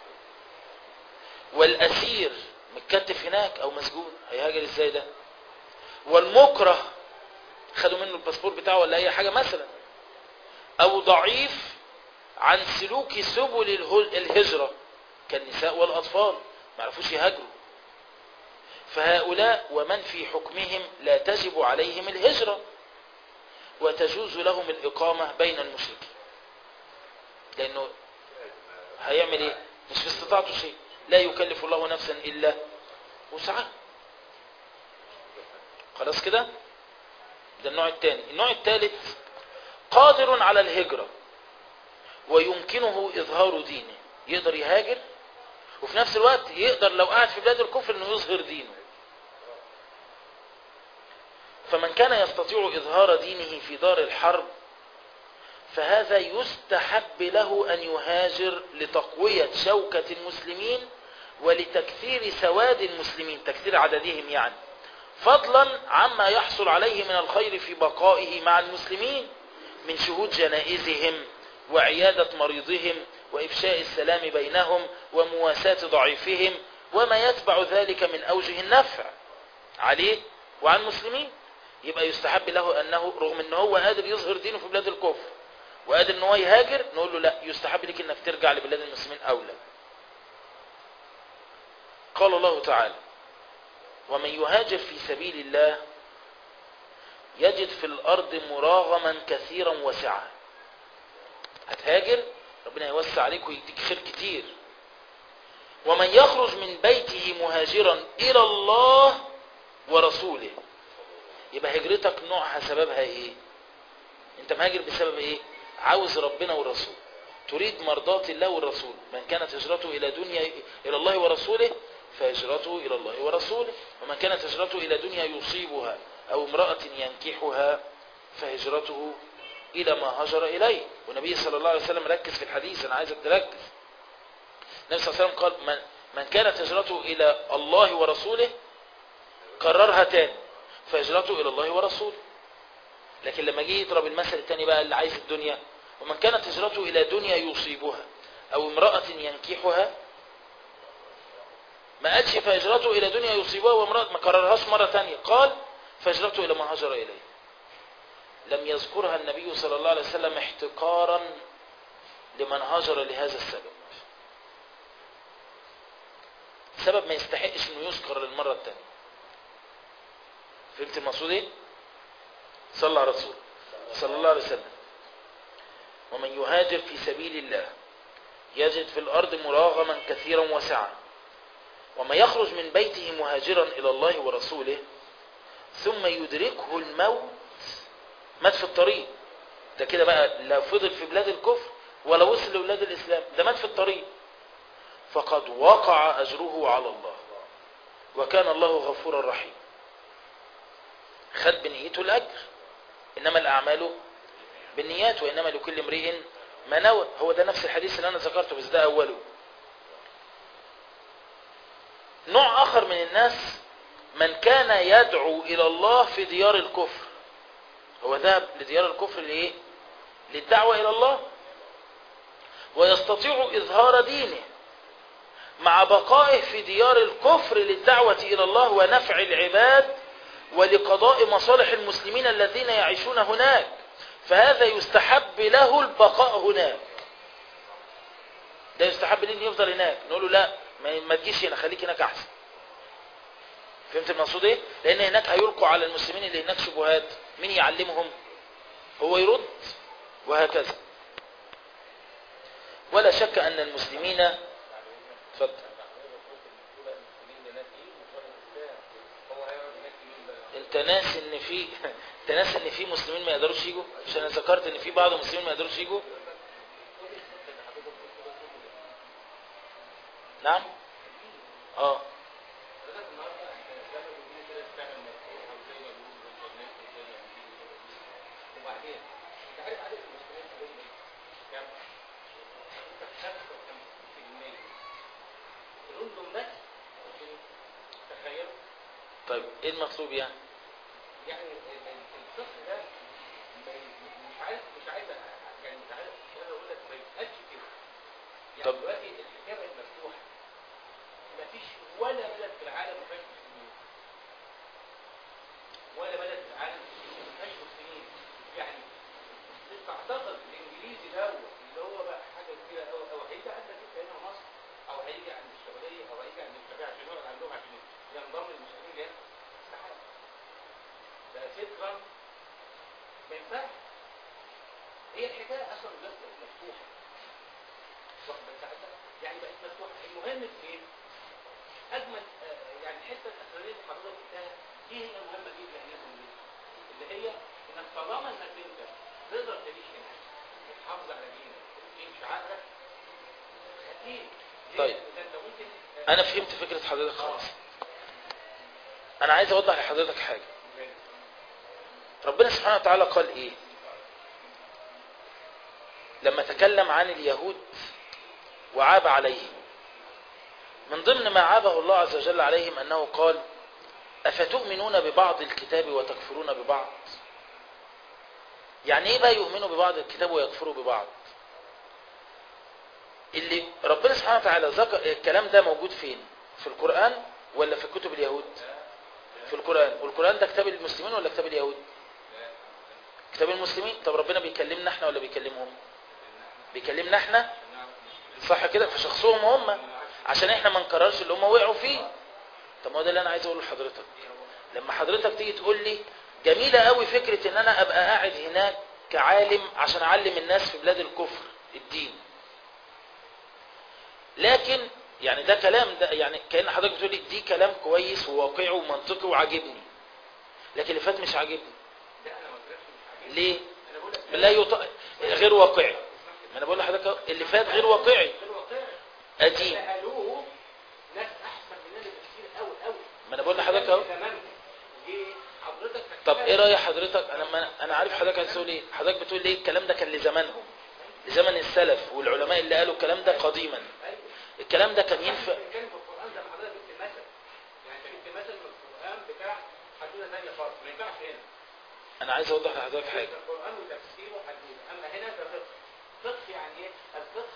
والأسير متكتف هناك أو مسجون هيهاجر ازاي ده والمكره خدوا منه الباسبور بتاعه ولا أي حاجة مثلا أو ضعيف عن سلوك سبل اله- الهجرة كالنساء والأطفال ما عرفوش يهاجروا فهؤلاء ومن في حكمهم لا تجب عليهم الهجرة وتجوز لهم الإقامة بين المشركين لأنه هيعمل إيه مش في استطاعته شيء لا يكلف الله نفسا إلا وسعها خلاص كده ده النوع الثاني النوع الثالث قادر على الهجرة ويمكنه إظهار دينه يقدر يهاجر وفي نفس الوقت يقدر لو قاعد في بلاد الكفر انه يظهر دينه فمن كان يستطيع إظهار دينه في دار الحرب فهذا يستحب له أن يهاجر لتقوية شوكة المسلمين ولتكثير سواد المسلمين تكثير عددهم يعني فضلا عما يحصل عليه من الخير في بقائه مع المسلمين من شهود جنائزهم وعيادة مريضهم وإفشاء السلام بينهم ومواساة ضعيفهم وما يتبع ذلك من أوجه النفع عليه وعن المسلمين يبقى يستحب له أنه رغم أنه هو قادر يظهر دينه في بلاد الكفر وقادر أنه يهاجر نقول له لا يستحب لك أنك ترجع لبلاد المسلمين أولى قال الله تعالى ومن يهاجر في سبيل الله يجد في الأرض مراغما كثيرا وسعة هتهاجر ربنا يوسع عليك ويديك خير كتير ومن يخرج من بيته مهاجرا إلى الله ورسوله يبقى هجرتك نوعها سببها ايه انت مهاجر بسبب ايه عاوز ربنا والرسول تريد مرضاة الله والرسول من كانت هجرته إلى دنيا إلى الله ورسوله فهجرته إلى الله ورسوله ومن كانت هجرته إلى دنيا يصيبها أو امرأة ينكحها فهجرته إلى ما هجر إليه والنبي صلى الله عليه وسلم ركز في الحديث أنا عايزك تركز النبي صلى الله عليه وسلم قال من, من كانت هجرته إلى الله ورسوله كررها تاني فهجرته إلى الله ورسوله لكن لما جه يضرب المثل الثاني بقى اللي عايز الدنيا ومن كانت هجرته إلى دنيا يصيبها أو امرأة ينكحها ما قالش فهجرته إلى دنيا يصيبها وامرأة ما كررهاش مرة تانية قال فهجرته إلى ما هجر إليه لم يذكرها النبي صلى الله عليه وسلم احتقارا لمن هاجر لهذا السبب سبب ما يستحقش انه يذكر للمرة الثانية فهمت المقصود ايه صلى على رسول صلى الله عليه وسلم ومن يهاجر في سبيل الله يجد في الأرض مراغما كثيرا وسعا وما يخرج من بيته مهاجرا إلى الله ورسوله ثم يدركه الموت مات في الطريق ده كده بقى لا فضل في بلاد الكفر ولا وصل لبلاد الإسلام ده مات في الطريق فقد وقع أجره على الله وكان الله غفورا رحيما خد بنيته الأجر إنما الأعمال بالنيات وإنما لكل امرئ ما نوى هو ده نفس الحديث اللي أنا ذكرته بس ده أوله نوع آخر من الناس من كان يدعو إلى الله في ديار الكفر هو ذهب لديار الكفر لإيه؟ للدعوة إلى الله ويستطيع إظهار دينه مع بقائه في ديار الكفر للدعوة إلى الله ونفع العباد ولقضاء مصالح المسلمين الذين يعيشون هناك فهذا يستحب له البقاء هناك ده يستحب ليه يفضل هناك نقول له لا ما تجيش هنا خليك هناك احسن فهمت المقصود ايه لان هناك هيلقوا على المسلمين اللي هناك شبهات مين يعلمهم هو يرد وهكذا ولا شك ان المسلمين اتفضل انت ناس ان في انت ناس ان في مسلمين ما يقدروش يجوا عشان انا ذكرت ان في بعض المسلمين ما يقدروش يجوا نعم اه طيب ايه المطلوب يعني يعني الطفل ده مش عايز مش عايز يعني مش عايز انا اقول لك ما يبقاش كده يعني طب- دلوقتي الحكايه بقت مفتوحه ما فيش ولا بلد في العالم ما فيهاش مسلمين ولا بلد في العالم ما فيهاش مسلمين يعني تعتقد الانجليزي دوت اللي هو بقى حاجه كبيره قوي قوي هيجي عندك انت هنا في مصر او هيجي عند الشغاليه او هيجي عند الشباب عشان يقعد عندهم عشان ينضم للمسلمين ده استحاله ده فكرة ما ينفعش هي الحكاية أصلا بس بقت مفتوحة واخد بالك حتى؟ يعني بقت مفتوحة المهم في إيه؟ أجمل آه، يعني الحتة الأخرانية اللي حضرتك قلتها دي هي مهمة جدا لازم دي اللي هي إنك طالما إنك أنت تقدر تعيش هنا وتحافظ على دينك وتقيم شعائرك خليك طيب. ده أنت ممكن انا فهمت فكرة حضرتك خلاص انا عايز اوضح لحضرتك حاجة ربنا سبحانه وتعالى قال ايه لما تكلم عن اليهود وعاب عليهم من ضمن ما عابه الله عز وجل عليهم انه قال افتؤمنون ببعض الكتاب وتكفرون ببعض يعني ايه بقى يؤمنوا ببعض الكتاب ويكفروا ببعض اللي ربنا سبحانه وتعالى ذكر الكلام ده موجود فين في القرآن ولا في كتب اليهود في القرآن والقرآن ده كتاب المسلمين ولا كتاب اليهود كتاب المسلمين طب ربنا بيكلمنا احنا ولا بيكلمهم بيكلمنا احنا صح كده في شخصهم هم عشان احنا ما نكررش اللي هم وقعوا فيه طب ما هو ده اللي انا عايز اقوله لحضرتك لما حضرتك تيجي تقول لي جميله قوي فكره ان انا ابقى قاعد هناك كعالم عشان اعلم الناس في بلاد الكفر الدين لكن يعني ده كلام ده يعني كان حضرتك بتقول لي دي كلام كويس وواقعي ومنطقي وعاجبني لكن اللي فات مش عاجبني لا انا ما قلتلكش مش عاجبني. ليه انا بقول لك لا يط... غير واقعي ما انا بقول لحضرتك أهو، اللي فات غير واقعي غير واقعي قديم سالوه ناس احسن مننا بكتير قوي قوي ما انا بقول لحضرتك اهو زمان جه حضرتك طب ايه راي حضرتك انا ما انا عارف حضرتك هتقول ايه حضرتك بتقول ليه الكلام ده كان لزمانهم لزمن السلف والعلماء اللي قالوا الكلام ده قديما ايوه الكلام ده كان ينفع كان في القران زي ما حضرتك جبت مثل يعني انت جبت مثل من القران بتاع حدوته ثانيه خالص ما ينفعش هنا انا عايز اوضح لحضرتك حاجه القران وتفسيره حدوته اما هنا ده فقه فقه يعني ايه الفقه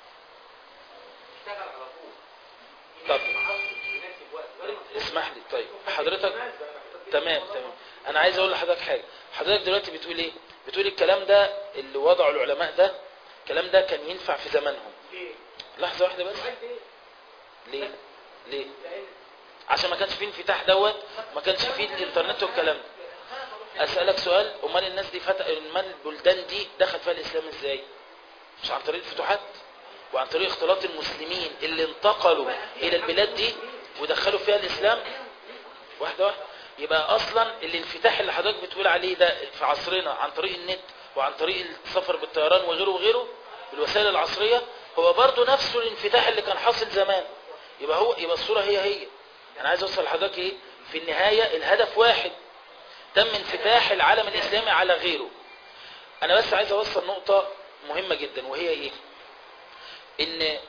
اشتغل على طول طب. يناسب عصره يناسب وقت ولا مقصود. اسمح لي طيب حضرتك مناسبة، حضرتك تمام جبت تمام انا عايز اقول لحضرتك حاجه حضرتك دلوقتي بتقول ايه بتقول الكلام ده اللي وضعه العلماء ده الكلام ده كان ينفع في زمانهم ليه؟ لحظه واحده بس سؤال ليه؟ ليه ليه لان عشان ما كانش فيه انفتاح دوت ما كانش فيه الانترنت والكلام ده اسالك سؤال امال الناس دي فتح امال البلدان دي دخل فيها الاسلام ازاي مش عن طريق الفتوحات وعن طريق اختلاط المسلمين اللي انتقلوا الى البلاد دي ودخلوا فيها الاسلام واحده واحده يبقى اصلا الانفتاح اللي حضرتك بتقول عليه ده في عصرنا عن طريق النت وعن طريق السفر بالطيران وغيره وغيره بالوسائل العصريه هو برضه نفسه الانفتاح اللي كان حاصل زمان يبقى هو يبقى الصوره هي هي انا عايز اوصل لحضرتك ايه في النهايه الهدف واحد تم انفتاح العالم الاسلامي على غيره انا بس عايز اوصل نقطه مهمه جدا وهي ايه ان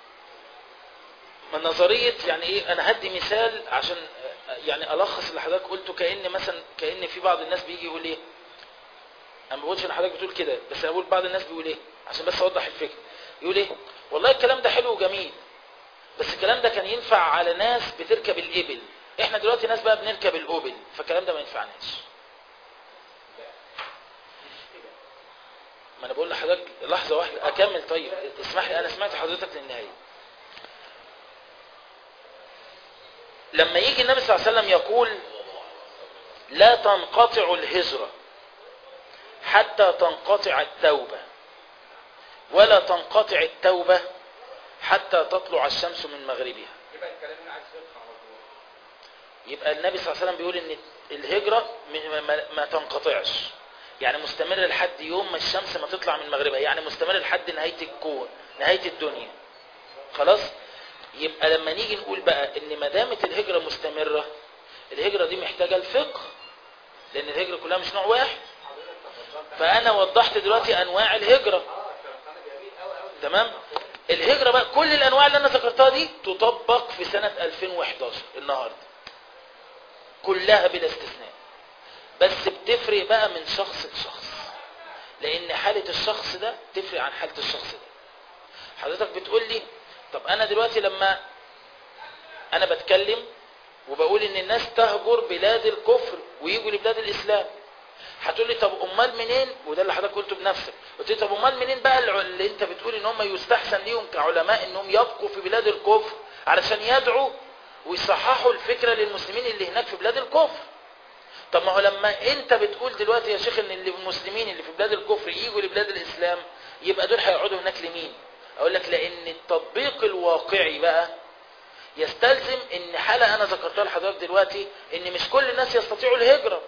من نظريه يعني ايه انا هدي مثال عشان يعني الخص اللي حضرتك قلته كان مثلا كان في بعض الناس بيجي يقول ايه انا ما بقولش ان حضرتك بتقول كده بس انا بقول بعض الناس بيقول ايه عشان بس اوضح الفكره يقول ايه والله الكلام ده حلو وجميل بس الكلام ده كان ينفع على ناس بتركب الابل احنا دلوقتي ناس بقى بنركب الاوبل فالكلام ده ما ينفعناش ما انا بقول لحضرتك لحظه واحده اكمل طيب اسمح لي انا سمعت حضرتك للنهايه لما يجي النبي صلى الله عليه وسلم يقول لا تنقطع الهجره حتى تنقطع التوبه ولا تنقطع التوبه حتى تطلع الشمس من مغربها يبقى الكلام هنا عايز فقه على طول يبقى النبي صلى الله عليه وسلم بيقول ان الهجرة م- ما, ما تنقطعش يعني مستمرة لحد يوم ما الشمس ما تطلع من مغربها يعني مستمرة لحد نهاية الكون نهاية الدنيا خلاص يبقى لما نيجي نقول بقى ان ما دامت الهجرة مستمرة الهجرة دي محتاجة الفقه لان الهجرة كلها مش نوع واحد فانا وضحت دلوقتي انواع الهجرة اه كلام جميل قوي قوي تمام الهجرة بقى كل الانواع اللي انا ذكرتها دي تطبق في سنة 2011 النهاردة كلها بلا استثناء بس بتفرق بقى من شخص لشخص لان حالة الشخص ده تفرق عن حالة الشخص ده حضرتك بتقول لي طب انا دلوقتي لما انا بتكلم وبقول ان الناس تهجر بلاد الكفر ويجوا لبلاد الاسلام هتقول لي طب امال منين وده اللي حضرتك قلته بنفسك قلت لي طب امال منين بقى الع- اللي انت بتقول ان هم يستحسن ليهم كعلماء انهم يبقوا في بلاد الكفر علشان يدعوا ويصححوا الفكره للمسلمين اللي هناك في بلاد الكفر طب ما هو لما انت بتقول دلوقتي يا شيخ ان اللي المسلمين اللي في بلاد الكفر يجوا لبلاد الاسلام يبقى دول هيقعدوا هناك لمين اقول لك لان التطبيق الواقعي بقى يستلزم ان حالة انا ذكرتها لحضرتك دلوقتي ان مش كل الناس يستطيعوا الهجرة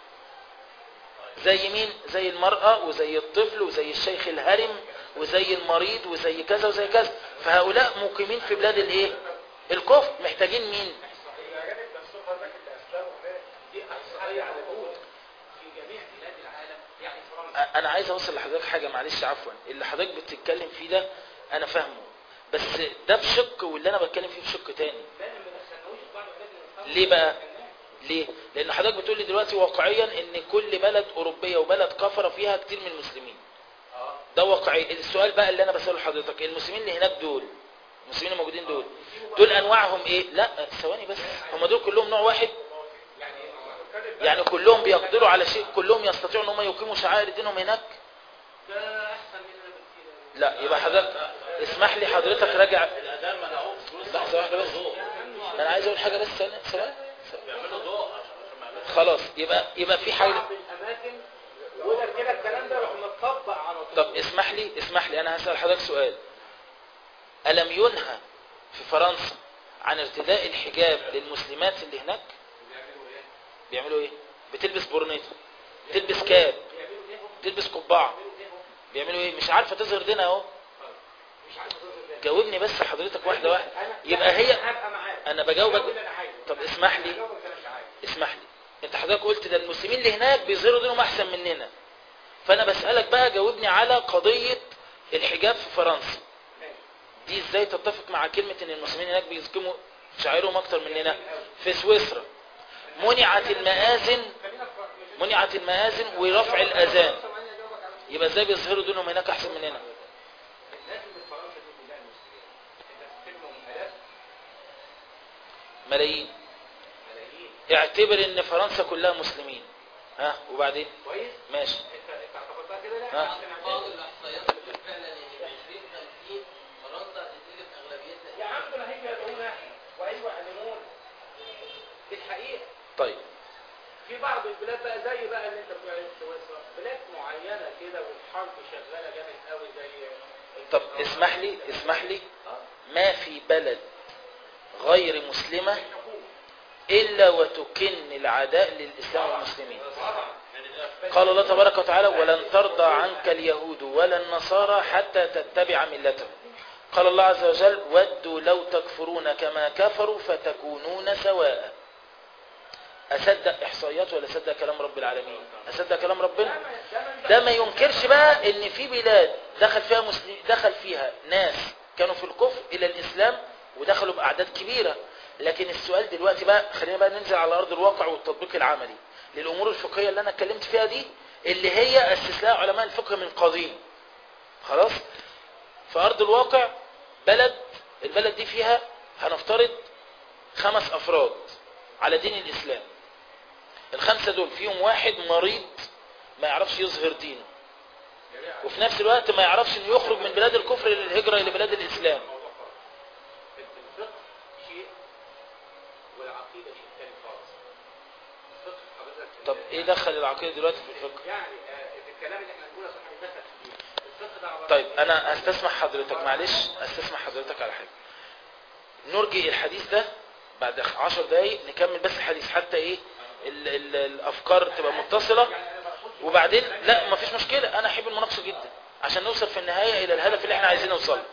زي مين زي المرأة وزي الطفل وزي الشيخ الهرم وزي المريض وزي كذا وزي كذا فهؤلاء مقيمين في بلاد الايه الكفر محتاجين مين الأجانب نفسهم حضرتك اللي أسلموا هناك دي احصائيه على طول في جميع بلاد العالم يعني فرنسا انا عايز اوصل لحضرتك حاجه معلش عفوا اللي حضرتك بتتكلم فيه ده انا فاهمه بس ده بشق واللي انا بتكلم فيه بشق تاني لان ما دخلناهوش في بعض بلاد الإسلام. ليه بقى؟ ليه لان حضرتك بتقول لي دلوقتي واقعيا ان كل بلد اوروبيه وبلد كفره فيها كتير من المسلمين اه ده واقعي السؤال بقى اللي انا بساله لحضرتك المسلمين اللي هناك دول المسلمين الموجودين دول دول انواعهم ايه لا ثواني بس هم دول كلهم نوع واحد يعني يعني كلهم بيقدروا على شيء كلهم يستطيعوا ان هم يقيموا شعائر دينهم هناك ده احسن مننا بكتير لا يبقى حضرتك اسمح لي حضرتك راجع الاذان منعوه فلوس لحظه واحده بس انا عايز اقول حاجه بس ثانيه ثواني ثواني. بيعملوا ضوء عشان عشان ما يعملوش خلاص يبقى يبقى في حاجه بعض الاماكن يقول لك كده الكلام ده يروح متطبق على طول طب اسمح لي اسمح لي انا هسال حضرتك سؤال الم ينهى في فرنسا عن ارتداء الحجاب للمسلمات اللي هناك بيعملوا ايه؟ بيعملوا ايه بتلبس بورنيطه تلبس كاب بيعملوا ايه هم؟ تلبس قبعه بيعملوا ايه هم؟ بيعملوا ايه مش عارفه تظهر دينها اهو مش عارف اوصل ده جاوبني بس حضرتك واحده واحده أنا- يبقى لا، هي أنا هبقى معاك انا بجاوبك هجاوب اللي انا عايزه طب اسمح لي هجاوب اللي انا عايزه اسمح لي انت حضرتك قلت ده المسلمين اللي هناك بيظهروا دينهم احسن مننا فانا بسالك بقى جاوبني على قضيه الحجاب في فرنسا ماشي. دي ازاي تتفق مع كلمه ان المسلمين هناك بيزكموا شعائرهم اكتر مننا في سويسرا منعت المآذن خلينا في مش- منعت المآذن ورفع الاذان ثواني أجاوبك على يبقى ازاي بيظهروا دينهم هناك احسن مننا الناس اللي في فرنسا دي كلها مسلمين انت بتكلمهم الاف ملايين ملايين اعتبر ان فرنسا كلها مسلمين ها وبعدين كويس ماشي انت انت اعتقدتها كده لا ها. احنا بعض عندنا- الاحصائيات بتقول فعلا ان في 20 50 فرنسا هتتقلب اغلبيتها يا عم دول هيجوا يدعونا احنا وهيجوا يعلمونا دي الحقيقه طيب في بعض البلاد بقى زي بقى اللي انت بتقول عليه في سويسرا بلاد معينه كده والحرب شغاله جامد قوي زي طب اسمح لي اسمح لي اه ما في بلد غير مسلمة الحكومه إلا وتكن العداء للإسلام والمسلمين طبعا قال الله تبارك وتعالى ولن ترضى عنك اليهود ولا النصارى حتى تتبع ملتهم قال الله عز وجل ودوا لو تكفرون كما كفروا فتكونون سواء أصدق إحصائيات ولا أصدق كلام رب العالمين أصدق كلام ربنا ده ما ينكرش بقى ان في بلاد دخل فيها مسلم دخل فيها ناس كانوا في الكفر الى الاسلام ودخلوا باعداد كبيره لكن السؤال دلوقتي بقى خلينا بقى ننزل على ارض الواقع والتطبيق العملي للامور الفقهيه اللي انا اتكلمت فيها دي اللي هي اسس لها علماء الفقه من قديم خلاص في ارض الواقع بلد البلد دي فيها هنفترض خمس افراد على دين الاسلام الخمسه دول فيهم واحد مريض ما يعرفش يظهر دينه وفي نفس الوقت ما يعرفش انه يخرج من بلاد الكفر للهجرة الى بلاد الاسلام الفقه شيء والعقيده شيء تاني خالص الفقه حضرتك طب ايه دخل العقيدة دلوقتي في الفقه يعني آه، في الكلام اللي احنا بنقوله صح دخل فيه الفقه ده عباره طيب انا هستسمح حضرتك معلش هستسمح حضرتك على حاجة نرجي الحديث ده بعد عشر دقايق نكمل بس الحديث حتى ايه ال ال الافكار تبقى متصلة وبعدين لا مفيش مشكلة انا احب المناقشة جدا عشان نوصل في النهاية الى الهدف اللي احنا عايزين نوصله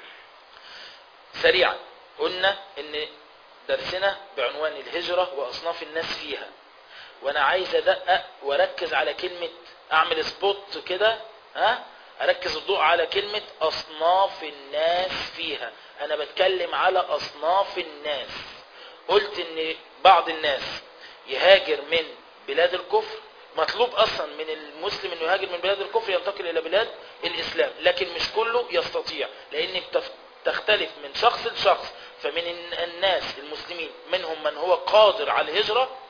سريعا قلنا ان درسنا بعنوان الهجرة واصناف الناس فيها وانا عايز ادقق واركز على كلمة اعمل سبوت كده ها اركز الضوء على كلمة اصناف الناس فيها انا بتكلم على اصناف الناس قلت ان بعض الناس يهاجر من بلاد الكفر مطلوب اصلا من المسلم انه يهاجر من بلاد الكفر ينتقل الى بلاد الاسلام لكن مش كله يستطيع لان بتف- تختلف من شخص لشخص فمن الن- الناس المسلمين منهم من هو قادر على الهجرة